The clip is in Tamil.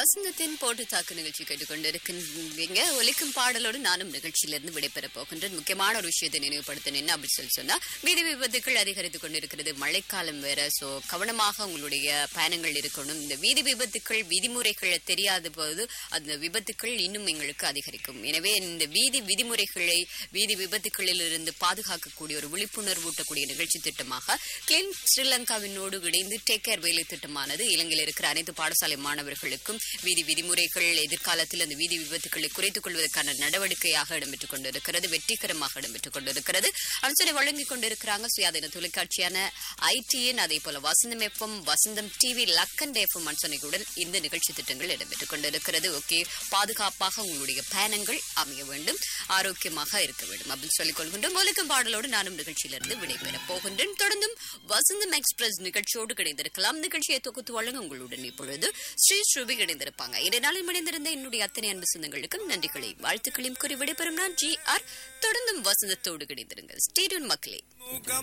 வசந்தத்தின் போட்டு தாக்கு நிகழ்ச்சி கேட்டுக்கொண்டிருக்கின்றீங்க ஒலிக்கும் பாடலோடு நானும் நிகழ்ச்சியிலிருந்து விடைபெறப் போகின்றேன் முக்கியமான ஒரு விஷயத்தை நினைவுபடுத்த நின்று அப்படி சொல்லி சொன்னா வீதி விபத்துக்கள் அதிகரித்துக் கொண்டிருக்கிறது மழைக்காலம் வேற சோ கவனமாக உங்களுடைய பயணங்கள் இருக்கணும் இந்த வீதி விபத்துக்கள் விதிமுறைகள் தெரியாத போது அந்த விபத்துக்கள் இன்னும் எங்களுக்கு அதிகரிக்கும் எனவே இந்த வீதி விதிமுறைகளை வீதி விபத்துக்களில் இருந்து பாதுகாக்கக்கூடிய ஒரு விழிப்புணர்வு ஊட்டக்கூடிய நிகழ்ச்சி திட்டமாக கிளீன் ஸ்ரீலங்காவினோடு இணைந்து டேக் கேர் வேலை திட்டமானது இலங்கையில் இருக்கிற அனைத்து பாடசாலை மாணவர்களுக்கும் வீதி விதிமுறைகள் எதிர்காலத்தில் அந்த வீதி விபத்துக்களை குறைத்துக் கொள்வதற்கான நடவடிக்கையாக இடம்பெற்றுக் கொண்டிருக்கிறது வெற்றிகரமாக இடம்பெற்றுக் கொண்டிருக்கிறது அனுசரி வழங்கிக் கொண்டிருக்கிறாங்க சுயாதீன தொலைக்காட்சியான ஐடிஎன் அதே போல வசந்தம் எஃப்எம் வசந்தம் டிவி லக்கன் எஃப்எம் அனுசனைகளுடன் இந்த நிகழ்ச்சி திட்டங்கள் இடம்பெற்றுக் கொண்டிருக்கிறது ஓகே பாதுகாப்பாக உங்களுடைய பயணங்கள் அமைய வேண்டும் ஆரோக்கியமாக இருக்க வேண்டும் அப்படின்னு சொல்லிக் கொள்கின்றோம் ஒலிக்கும் பாடலோடு நானும் நிகழ்ச்சியிலிருந்து விடைபெறப் போகின்றேன் தொடர்ந்தும் வசந்தம் எக்ஸ்பிரஸ் நிகழ்ச்சியோடு கிடைந்திருக்கலாம் நிகழ்ச்சியை தொகுத்து வழங்க உங்களுடன் இப்பொழுது ஸ்ரீ ஸ்ருபி இணைந்திருப்பாங்க இன்றைய நாளில் இணைந்திருந்த என்னுடைய அத்தனை அன்பு சொந்தங்களுக்கும் நன்றிகளை வாழ்த்துக்களையும் கூறி விடைபெறும் நான் ஜி ஆர் தொடர்ந்தும் வசந்தத்தோடு கிடைந்திருங்கள் ஸ்டேடியன் மக்களே